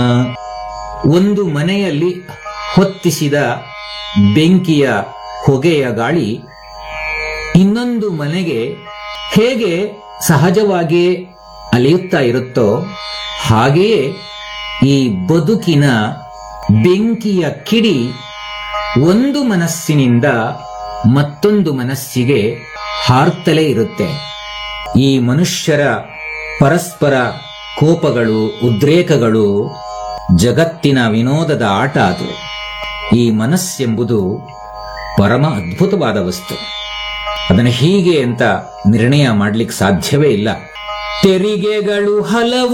ಒಂದು ಮನೆಯಲ್ಲಿ ಹೊತ್ತಿಸಿದ ಬೆಂಕಿಯ ಹೊಗೆಯ ಗಾಳಿ ಇನ್ನೊಂದು ಮನೆಗೆ ಹೇಗೆ ಸಹಜವಾಗಿಯೇ ಅಲಿಯುತ್ತಾ ಇರುತ್ತೋ ಹಾಗೆಯೇ ಈ ಬದುಕಿನ ಬೆಂಕಿಯ ಕಿಡಿ ಒಂದು ಮನಸ್ಸಿನಿಂದ ಮತ್ತೊಂದು ಮನಸ್ಸಿಗೆ ಹಾರ್ತಲೇ ಇರುತ್ತೆ ಈ ಮನುಷ್ಯರ ಪರಸ್ಪರ ಕೋಪಗಳು ಉದ್ರೇಕಗಳು ಜಗತ್ತಿನ ವಿನೋದದ ಆಟ ಅದು ಈ ಮನಸ್ಸೆಂಬುದು ಪರಮ ಅದ್ಭುತವಾದ ವಸ್ತು ಅದನ್ನು ಹೀಗೆ ಅಂತ ನಿರ್ಣಯ ಮಾಡ್ಲಿಕ್ಕೆ ಸಾಧ್ಯವೇ ಇಲ್ಲ ತೆರಿಗೆಗಳು ಹಲವು